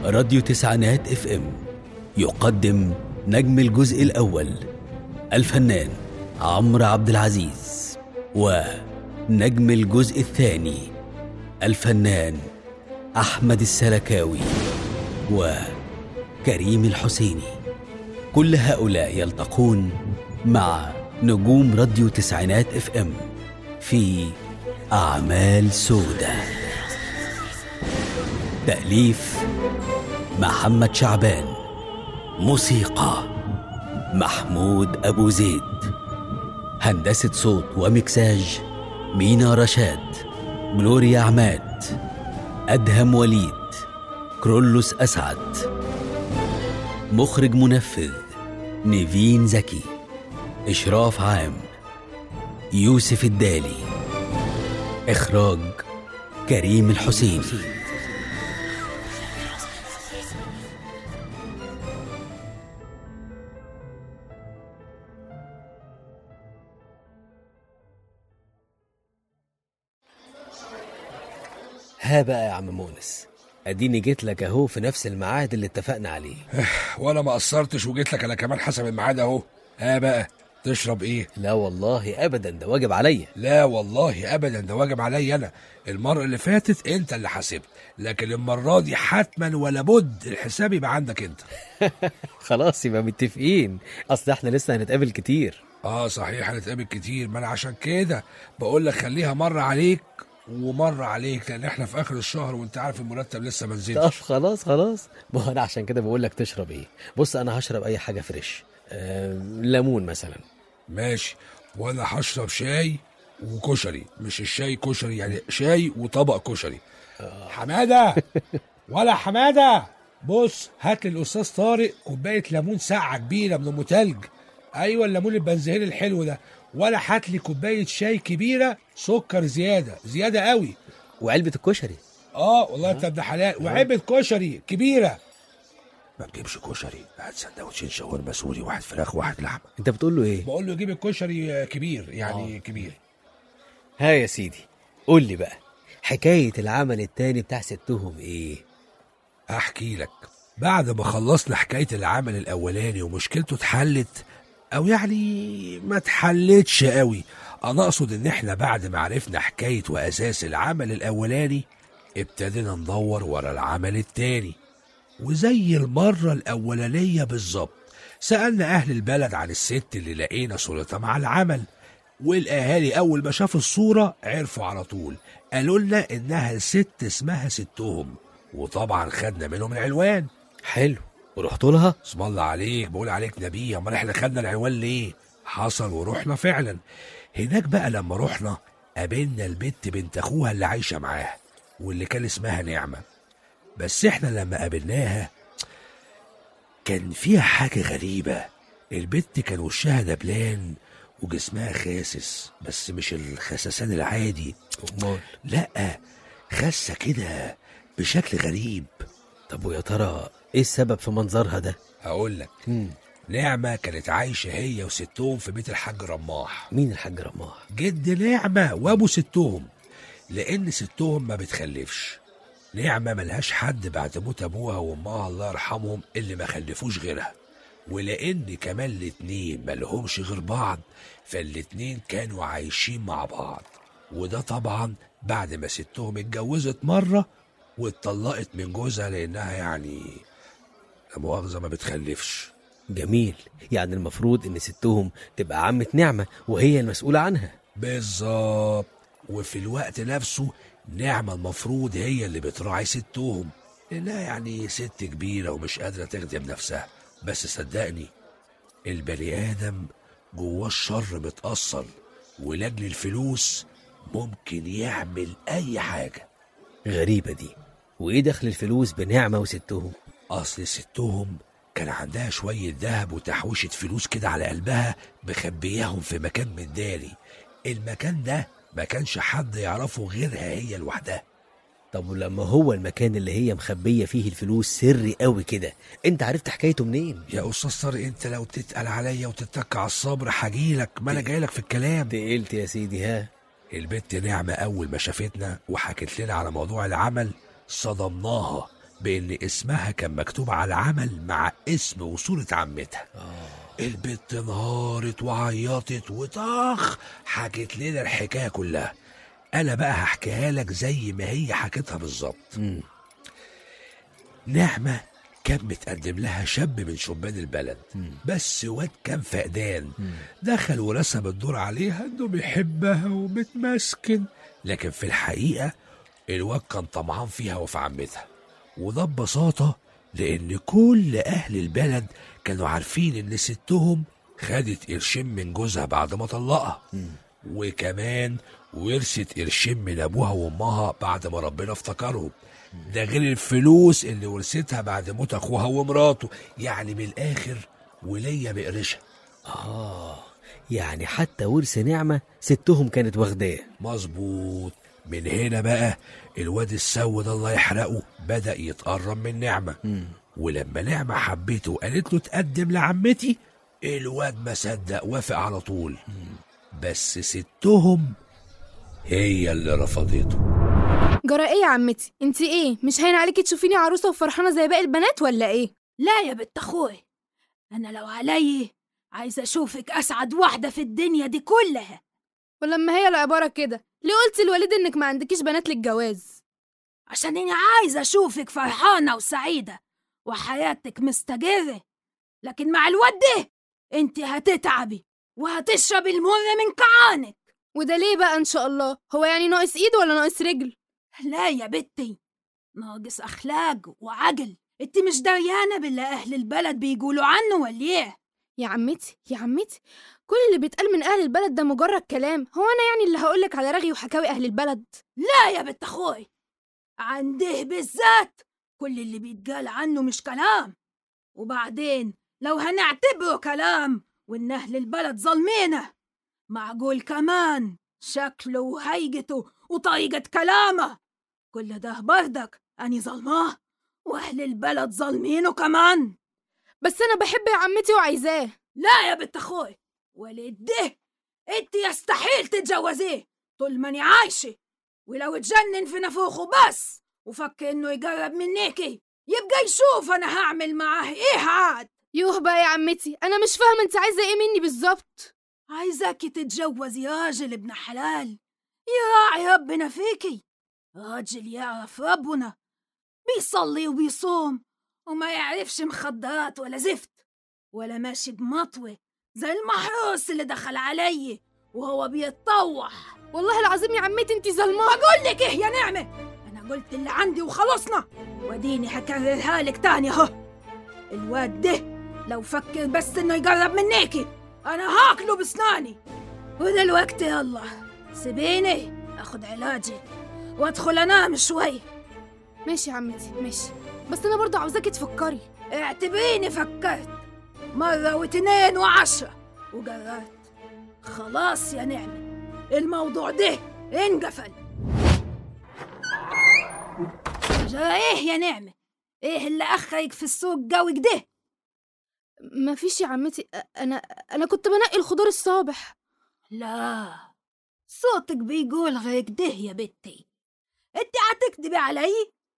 راديو تسعينات اف ام يقدم نجم الجزء الأول الفنان عمرو عبد العزيز ونجم الجزء الثاني الفنان أحمد السلكاوي وكريم الحسيني كل هؤلاء يلتقون مع نجوم راديو تسعينات اف ام في أعمال سودة تأليف محمد شعبان موسيقى محمود أبو زيد هندسة صوت ومكساج مينا رشاد جلوريا عماد أدهم وليد كرولوس أسعد مخرج منفذ نيفين زكي إشراف عام يوسف الدالي إخراج كريم الحسين ها بقى يا عم مونس اديني جيت لك اهو في نفس الميعاد اللي اتفقنا عليه ولا ما قصرتش وجيت لك انا كمان حسب الميعاد اهو ها بقى تشرب ايه لا والله ابدا ده واجب عليا لا والله ابدا ده واجب عليا انا المره اللي فاتت انت اللي حاسبت لكن المره دي حتما ولا بد الحساب يبقى عندك انت خلاص يبقى متفقين اصل احنا لسه هنتقابل كتير اه صحيح هنتقابل كتير ما انا عشان كده بقول لك خليها مره عليك ومره عليك لان احنا في اخر الشهر وانت عارف المرتب لسه ما طب نزلش خلاص خلاص ما هو انا عشان كده بقول لك تشرب ايه بص انا هشرب اي حاجه فريش آه ليمون مثلا ماشي وانا هشرب شاي وكشري مش الشاي كشري يعني شاي وطبق كشري حماده ولا حماده بص هات لي الاستاذ طارق كوبايه ليمون ساقعه كبيره من ام تلج ايوه الليمون البنزهيل الحلو ده ولا هات لي كوبايه شاي كبيره سكر زياده زياده قوي وعلبه الكشري اه والله انت ابن حلال وعلبه كشري كبيره ما تجيبش كشري هات سندوتشين شاورما سوري واحد فراخ واحد لحمه انت بتقول له ايه بقول له يجيب الكشري آه، كبير يعني آه. كبير ها يا سيدي قول لي بقى حكايه العمل التاني بتاع ستهم ايه احكي لك بعد ما خلصنا حكايه العمل الاولاني ومشكلته اتحلت او يعني ما اتحلتش قوي انا اقصد ان احنا بعد ما عرفنا حكايه واساس العمل الاولاني ابتدينا ندور ورا العمل التاني وزي المره الاولانيه بالظبط سالنا اهل البلد عن الست اللي لقينا صورتها مع العمل والاهالي اول ما شافوا الصوره عرفوا على طول قالوا لنا انها الست اسمها ستهم وطبعا خدنا منهم العنوان حلو ورحت لها اسم الله عليك بقول عليك نبي امال احنا خدنا العنوان ليه حصل ورحنا فعلا هناك بقى لما رحنا قابلنا البت بنت اخوها اللي عايشه معاها واللي كان اسمها نعمه بس احنا لما قابلناها كان فيها حاجه غريبه البت كان وشها دبلان وجسمها خاسس بس مش الخسسان العادي امال لا خاسه كده بشكل غريب طب ويا ترى ايه السبب في منظرها ده هقول لك مم. نعمة كانت عايشة هي وستهم في بيت الحاج رماح مين الحاج رماح جد نعمة وابو ستهم لأن ستهم ما بتخلفش نعمة ملهاش حد بعد موت أبوها وأمها الله يرحمهم اللي ما خلفوش غيرها ولأن كمان الاتنين ملهمش غير بعض فالاتنين كانوا عايشين مع بعض وده طبعا بعد ما ستهم اتجوزت مرة واتطلقت من جوزها لأنها يعني لا مؤاخذة ما بتخلفش جميل يعني المفروض ان ستهم تبقى عمة نعمة وهي المسؤولة عنها بالظبط وفي الوقت نفسه نعمة المفروض هي اللي بتراعي ستهم لأنها يعني ست كبيرة ومش قادرة تخدم نفسها بس صدقني البني آدم جواه الشر متأثر ولأجل الفلوس ممكن يعمل أي حاجة غريبة دي وايه دخل الفلوس بنعمة وستهم أصل ستهم كان عندها شوية ذهب وتحويشة فلوس كده على قلبها مخبياهم في مكان مداري المكان ده ما كانش حد يعرفه غيرها هي لوحدها طب ولما هو المكان اللي هي مخبية فيه الفلوس سري قوي كده انت عرفت حكايته منين يا استاذ طارق انت لو تتقل عليا وتتك على الصبر هجيلك ما انا جايلك في الكلام تقلت يا سيدي ها البت نعمة أول ما شافتنا وحكت لنا على موضوع العمل صدمناها بإن اسمها كان مكتوب على العمل مع اسم وصورة عمتها البت انهارت وعيطت وطخ حكت لنا الحكاية كلها أنا بقى هحكيها لك زي ما هي حكتها بالظبط مم. نعمة كان متقدم لها شاب من شبان البلد مم. بس واد كان فقدان مم. دخل ورسم الدور عليها انه بيحبها ومتمسكن لكن في الحقيقة الواد كان طمعان فيها وفي عمتها وده ببساطة لأن كل أهل البلد كانوا عارفين إن ستهم خدت قرشين من جوزها بعد ما طلقها مم. وكمان ورثت قرشين من أبوها وأمها بعد ما ربنا افتكرهم ده غير الفلوس اللي ورثتها بعد موت أخوها ومراته يعني من الآخر ولية بقرشها آه يعني حتى ورث نعمة ستهم كانت واخداه مظبوط من هنا بقى الواد السود الله يحرقه بدأ يتقرب من نعمة مم. ولما نعمة حبيته وقالت له تقدم لعمتي الواد ما صدق وافق على طول بس ستهم هي اللي رفضته جرى ايه يا عمتي انت ايه مش هين عليكي تشوفيني عروسه وفرحانه زي باقي البنات ولا ايه لا يا بنت اخوي انا لو علي عايزه اشوفك اسعد واحده في الدنيا دي كلها ولما هي العباره كده ليه قلتي لوالد انك ما عندكيش بنات للجواز عشان اني عايزه اشوفك فرحانه وسعيده وحياتك مستقره لكن مع الواد ده انت هتتعبي وهتشربي المر من كعانك وده ليه بقى ان شاء الله هو يعني ناقص ايد ولا ناقص رجل لا يا بنتي ناقص اخلاق وعقل انت مش دريانه باللي اهل البلد بيقولوا عنه ولا ايه يا عمتي يا عمتي كل اللي بيتقال من اهل البلد ده مجرد كلام هو انا يعني اللي هقولك على رغي وحكاوي اهل البلد لا يا بنت اخوي عنده بالذات كل اللي بيتقال عنه مش كلام وبعدين لو هنعتبره كلام وان اهل البلد ظالمينه معقول كمان شكله وهيجته وطريقة كلامه كل ده بردك أني ظلماه وأهل البلد ظالمينه كمان بس انا بحب يا عمتي وعايزاه لا يا بنت أخوي ولد ده انت يستحيل تتجوزيه طول ماني عايشة ولو اتجنن في نفوخه بس وفكر انه يقرب منيكي يبقى يشوف انا هعمل معاه ايه عاد يوه بقى يا عمتي انا مش فاهمه انت عايزه ايه مني بالظبط عايزاكي تتجوزي راجل ابن حلال يراعي ربنا فيكي راجل يعرف ربنا بيصلي وبيصوم وما يعرفش مخدرات ولا زفت ولا ماشي بمطوة زي المحروس اللي دخل علي وهو بيتطوح والله العظيم يا عمتي انت ظلمه بقول لك ايه يا نعمة انا قلت اللي عندي وخلصنا وديني هكررها لك تاني اهو الواد ده لو فكر بس انه يقرب منيكي انا هاكله بسناني ودلوقتي يلا سيبيني اخد علاجي وادخل انام شوي ماشي يا عمتي ماشي بس انا برضه عاوزاكي تفكري اعتبريني فكرت مرة واتنين وعشرة وقررت خلاص يا نعمة الموضوع ده انقفل جرى ايه يا نعمة ايه اللي اخرك في السوق قوي كده مفيش يا عمتي أ- انا انا كنت بنقي الخضار الصابح لا صوتك بيقول غير كده يا بنتي انت هتكدبي علي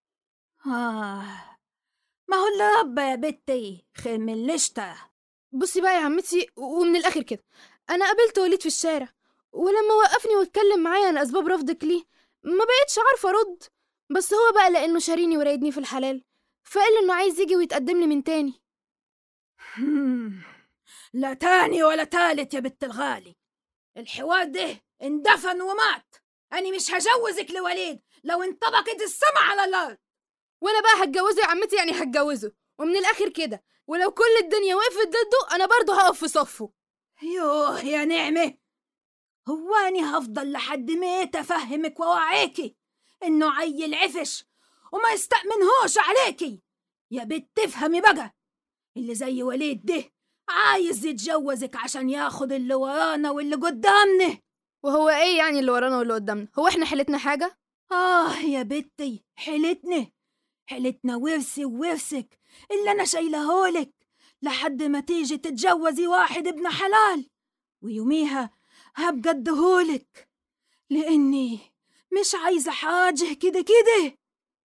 آه ما هو اللي ربى يا بنتي خير من اللي اشترى بصي بقى يا عمتي و- ومن الاخر كده انا قابلت وليد في الشارع ولما وقفني واتكلم معايا عن اسباب رفضك ليه ما بقتش عارفه ارد بس هو بقى لانه شاريني ورايدني في الحلال فقال انه عايز يجي ويتقدم لي من تاني هم، لا تاني ولا تالت يا بنت الغالي الحوار ده اندفن ومات أنا مش هجوزك لوليد لو انطبقت السما على الأرض وانا بقى هتجوزه يا عمتي يعني هتجوزه ومن الاخر كده ولو كل الدنيا وقفت ضده انا برضه هقف في صفه يوه يا نعمة هو أنا هفضل لحد ميت أفهمك وأوعيكي إنه عيل عفش وما يستأمنهوش عليكي يا بنت تفهمي بقى اللي زي وليد ده عايز يتجوزك عشان ياخد اللي ورانا واللي قدامنا وهو ايه يعني اللي ورانا واللي قدامنا هو احنا حيلتنا حاجه آه يا بنتي حيلتنا حيلتنا ورثي وورثك اللي أنا شايلهولك لحد ما تيجي تتجوزي واحد ابن حلال ويوميها هبقى ادهولك لأني مش عايزة حاجة كده كده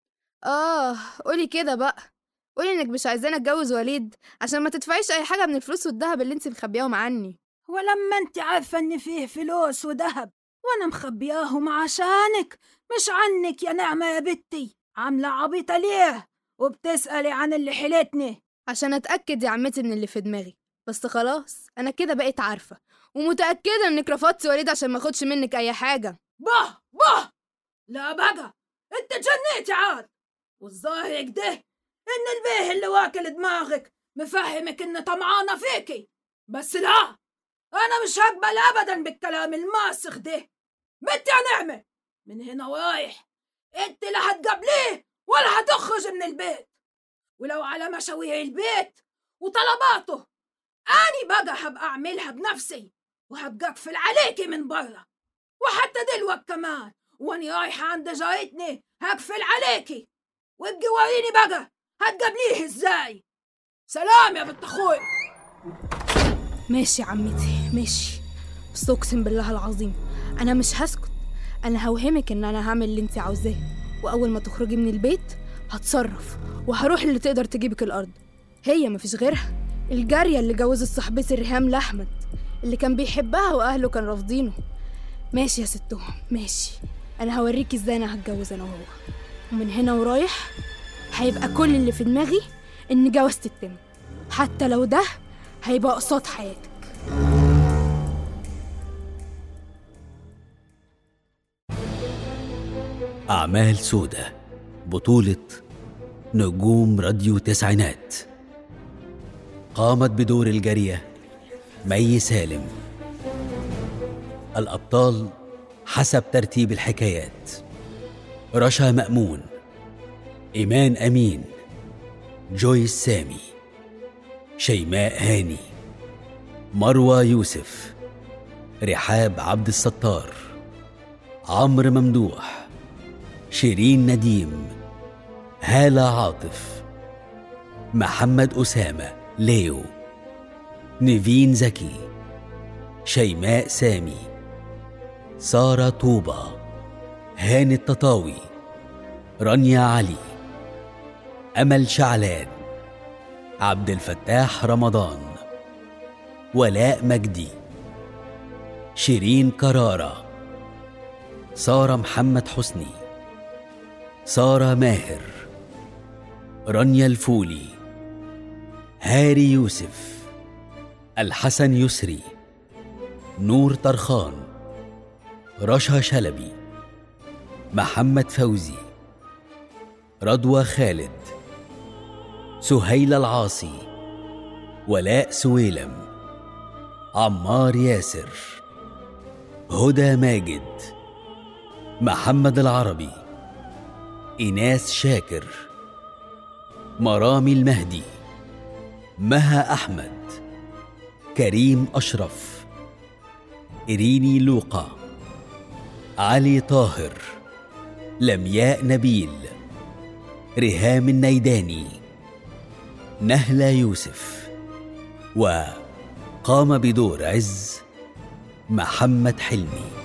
اه قولي كده بقى قولي انك مش عايزاني اتجوز وليد عشان ما تدفعيش اي حاجه من الفلوس والذهب اللي انت مخبياهم عني ولما انت عارفة ان فيه فلوس وذهب وانا مخبياهم عشانك مش عنك يا نعمة يا بنتي عاملة عبيطة ليه وبتسألي عن اللي حيلتني عشان اتاكد يا عمتي من اللي في دماغي بس خلاص انا كده بقيت عارفه ومتاكده انك رفضتي وليد عشان ما اخدش منك اي حاجه باه باه لا بقى انت جنيتي عاد والظاهر كده ان البيه اللي واكل دماغك مفهمك ان طمعانة فيكي بس لا انا مش هقبل ابدا بالكلام الماسخ ده بنت يا نعمة من هنا ورايح انت لا هتقابليه ولا هتخرج من البيت ولو على مشاوير البيت وطلباته اني بقى هبقى اعملها بنفسي وهبقى اقفل عليكي من برا وحتى دلوقت كمان واني رايحة عند جارتني هقفل عليكي وابقي وريني بقى هتقابليه ازاي سلام يا بنت اخوي ماشي يا عمتي ماشي بس اقسم بالله العظيم انا مش هسكت انا هوهمك ان انا هعمل اللي انت عاوزاه واول ما تخرجي من البيت هتصرف وهروح اللي تقدر تجيبك الارض هي مفيش غيرها الجاريه اللي جوزت صاحبتي ريهام لاحمد اللي كان بيحبها واهله كان رافضينه ماشي يا ستهم ماشي انا هوريكي ازاي انا هتجوز انا وهو ومن هنا ورايح هيبقى كل اللي في دماغي ان جوازتي تتم حتى لو ده هيبقى قصاد حياتك أعمال سودة بطولة نجوم راديو تسعينات قامت بدور الجارية مي سالم الأبطال حسب ترتيب الحكايات رشا مأمون إيمان أمين جويس سامي شيماء هاني مروى يوسف رحاب عبد الستار عمرو ممدوح شيرين نديم هالة عاطف محمد أسامة ليو نيفين زكي شيماء سامي سارة طوبة هاني التطاوي رانيا علي أمل شعلان عبد الفتاح رمضان ولاء مجدي شيرين كرارة سارة محمد حسني سارة ماهر رانيا الفولي هاري يوسف الحسن يسري نور طرخان رشا شلبي محمد فوزي رضوى خالد سهيل العاصي ولاء سويلم عمار ياسر هدى ماجد محمد العربي إناس شاكر مرامي المهدي مها أحمد كريم أشرف إريني لوقا علي طاهر لمياء نبيل ريهام النيداني نهلة يوسف وقام بدور عز محمد حلمي